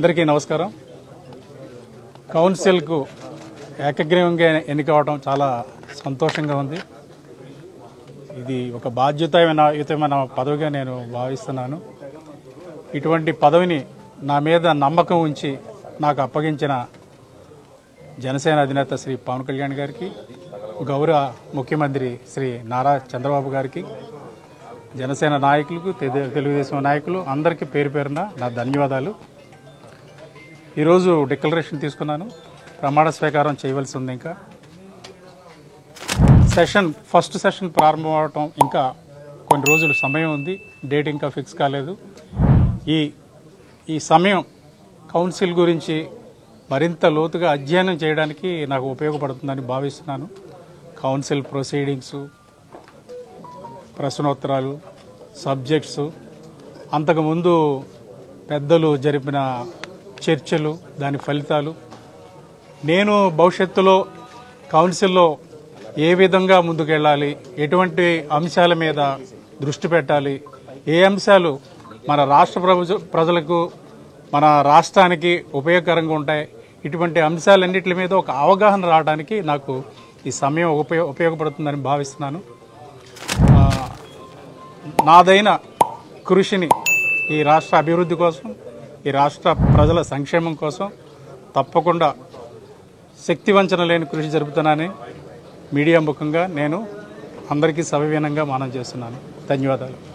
అందరికీ నమస్కారం కౌన్సిల్కు ఏకగ్రీవంగా ఎన్నికవడం చాలా సంతోషంగా ఉంది ఇది ఒక బాధ్యతాయుతమైన పదవిగా నేను భావిస్తున్నాను ఇటువంటి పదవిని నా మీద నమ్మకం ఉంచి నాకు అప్పగించిన జనసేన అధినేత శ్రీ పవన్ కళ్యాణ్ గారికి గౌరవ ముఖ్యమంత్రి శ్రీ నారా చంద్రబాబు గారికి జనసేన నాయకులకు తెలు- తెలుగుదేశం నాయకులు అందరికీ పేరు పేరున నా ధన్యవాదాలు ఈరోజు డిక్లరేషన్ తీసుకున్నాను ప్రమాణ స్వీకారం చేయవలసి ఉంది ఇంకా సెషన్ ఫస్ట్ సెషన్ ప్రారంభం అవటం ఇంకా కొన్ని రోజులు సమయం ఉంది డేట్ ఇంకా ఫిక్స్ కాలేదు ఈ ఈ సమయం కౌన్సిల్ గురించి మరింత లోతుగా అధ్యయనం చేయడానికి నాకు ఉపయోగపడుతుందని భావిస్తున్నాను కౌన్సిల్ ప్రొసీడింగ్స్ ప్రశ్నోత్తరాలు సబ్జెక్ట్స్ అంతకుముందు పెద్దలు జరిపిన చర్చలు దాని ఫలితాలు నేను భవిష్యత్తులో కౌన్సిల్లో ఏ విధంగా ముందుకెళ్ళాలి ఎటువంటి అంశాల మీద దృష్టి పెట్టాలి ఏ అంశాలు మన రాష్ట్ర ప్రభు ప్రజలకు మన రాష్ట్రానికి ఉపయోగకరంగా ఉంటాయి ఇటువంటి అంశాలన్నిటి మీద ఒక అవగాహన రావడానికి నాకు ఈ సమయం ఉపయోగ ఉపయోగపడుతుందని భావిస్తున్నాను ఆ, నాదైన కృషిని ఈ రాష్ట్ర అభివృద్ధి కోసం ఈ రాష్ట్ర ప్రజల సంక్షేమం కోసం తప్పకుండా శక్తివంచన లేని కృషి జరుపుతున్నానని మీడియా ముఖంగా నేను అందరికీ సవివీనంగా మనం చేస్తున్నాను ధన్యవాదాలు